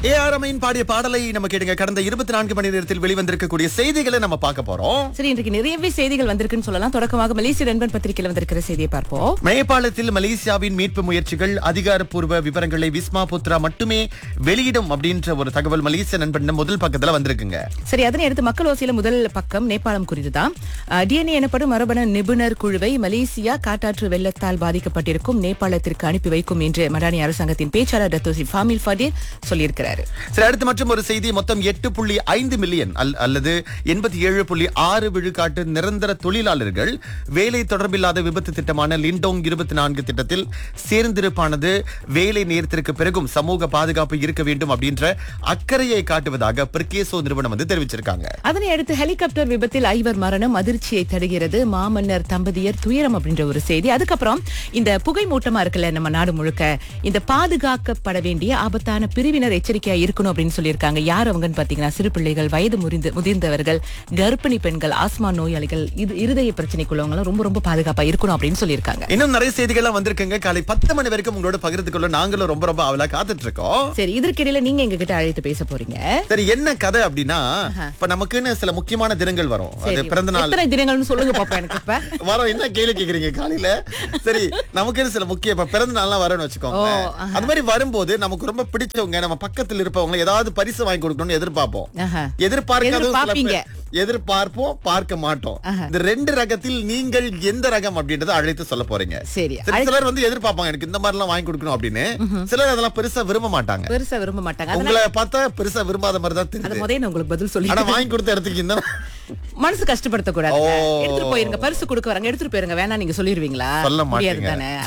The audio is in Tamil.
ஏ ஆர் ரமையின் பாடிய பாடலை நம்ம கேட்டுங்க கடந்த இருபத்தி நான்கு மணி நேரத்தில் வெளிவந்திருக்கக்கூடிய செய்திகளை நம்ம பார்க்க போறோம் சரி இன்றைக்கு நிறையவே செய்திகள் வந்திருக்குன்னு சொல்லலாம் தொடக்கமாக மலேசிய நண்பன் பத்திரிகையில் வந்திருக்கிற செய்தியை பார்ப்போம் நேபாளத்தில் மலேசியாவின் மீட்பு முயற்சிகள் அதிகாரப்பூர்வ விவரங்களை விஸ்மா புத்ரா மட்டுமே வெளியிடும் அப்படின்ற ஒரு தகவல் மலேசிய நண்பன் முதல் பக்கத்துல வந்திருக்குங்க சரி அதனை அடுத்து மக்கள் ஓசியில முதல் பக்கம் நேபாளம் குறித்துதான் டிஎன்ஏ எனப்படும் மரபணு நிபுணர் குழுவை மலேசியா காட்டாற்று வெள்ளத்தால் பாதிக்கப்பட்டிருக்கும் நேபாளத்திற்கு அனுப்பி வைக்கும் என்று மடானி அரசாங்கத்தின் பேச்சாளர் டத்தோசி ஃபாமில் ஃபடீர் சொல்லியிருக்கிறாரு சரி அடுத்து மற்றும் ஒரு செய்தி மொத்தம் எட்டு புள்ளி ஐந்து மில்லியன் அல்- அல்லது எண்பத்தி ஏழு புள்ளி ஆறு விழுக்காட்டு நிரந்தர தொழிலாளர்கள் வேலை தொடர்பில்லாத விபத்து திட்டமான லிண்டோங் இருபத்தி நான்கு திட்டத்தில் சேர்ந்திருப்பானது வேலை நேரத்திற்கு பிறகும் சமூக பாதுகாப்பு இருக்க வேண்டும் அப்படின்ற அக்கறையை காட்டுவதாக பிரிகேசோ நிறுவனம் வந்து தெரிவிச்சிருக்காங்க அதனை அடுத்து ஹெலிகாப்டர் விபத்தில் ஐவர் மரணம் அதிர்ச்சியை தருகிறது மாமன்னர் தம்பதியர் துயரம் அப்படின்ற ஒரு செய்தி அதுக்கப்புறம் இந்த புகை மூட்டமா இருக்குல்ல நம்ம நாடு முழுக்க இந்த பாதுகாக்கப்பட வேண்டிய ஆபத்தான பிரிவினர் எச்சரிக்கையா இருக்கணும் அப்படின்னு சொல்லியிருக்காங்க யார் அவங்கன்னு பாத்தீங்கன்னா சிறு பிள்ளைகள் வயது முறிந்து முதிர்ந்தவர்கள் கர்ப்பிணி பெண்கள் ஆஸ்மா நோயாளிகள் இது இருதய பிரச்சனைக்குள்ளவங்க எல்லாம் ரொம்ப ரொம்ப பாதுகாப்பா இருக்கணும் அப்படின்னு சொல்லியிருக்காங்க இன்னும் நிறைய செய்திகள்லாம் வந்திருக்குங்க காலை பத்து மணி வரைக்கும் உங்களோட பகிர்ந்து கொள்ள நாங்களும் ரொம்ப ரொம்ப அவலா காத்துட்டு இருக்கோம் சரி இதற்கிடையில நீங்க எங்க கிட்ட அழைத்து பேச போறீங்க சரி என்ன கதை அப்படின்னா இப்ப நமக்குன்னு சில முக்கியமான தினங்கள் வரும் அது சரி, பிறந்த நாள் எத்தனை தினங்கள்னு சொல்லுங்க பாப்பா எனக்கு இப்ப வரோம் என்ன கேள்வி கேக்குறீங்க காலையில சரி நமக்குன்னு சில முக்கிய இப்ப பிறந்த நாள்லாம் வரணும்னு வச்சுக்கோங்க ஓ, ஆஹா. அந்த மாதிரி வரும்போது நமக்கு ரொம்ப பிடிச்சவங்க நம்ம பக்கத்துல இருப்பவங்க ஏதாவது பரிசு வாங்கி கொடுக்கணும்னு எதிர்பார்ப்போம் ஆஹா. எதிர்பார்க்காத சில எதிர்பார்ப்பீங்க. பேர் எதிர்பார்ப்போம் பார்க்க மாட்டோம் ஆஹா. இந்த ரெண்டு ரகத்தில் நீங்கள் எந்த ரகம் அப்படின்றத அழைத்து சொல்ல போறீங்க சரி சரி, சிலர் வந்து எதிர்பார்ப்பாங்க எனக்கு இந்த மாதிரி எல்லாம் வாங்கி கொடுக்கணும் அப்படின்னு சிலர் அதெல்லாம் பெருசா விரும்ப மாட்டாங்க பெருசா விரும்ப மாட்டாங்க அதனால உங்களை பார்த்தா பெருசா விரும்பாத மாதிரி தான் அது தெரியுது முதல்ல நான் உங்களுக்கு பதில் சொல்லி ஆனா வாங்கி கொடுத்த இடத்துக்கு இந்த மனசு கஷ்டப்படுத்த கூடாது ஓ. எடுத்துட்டு போயிருங்க பரிசு கொடுக்க வராங்க எடுத்துட்டு போயிருங்க வேணா நீங்க சொல்லிருவீங்களா சொல்ல முடியாது மாட்டீங்க தானே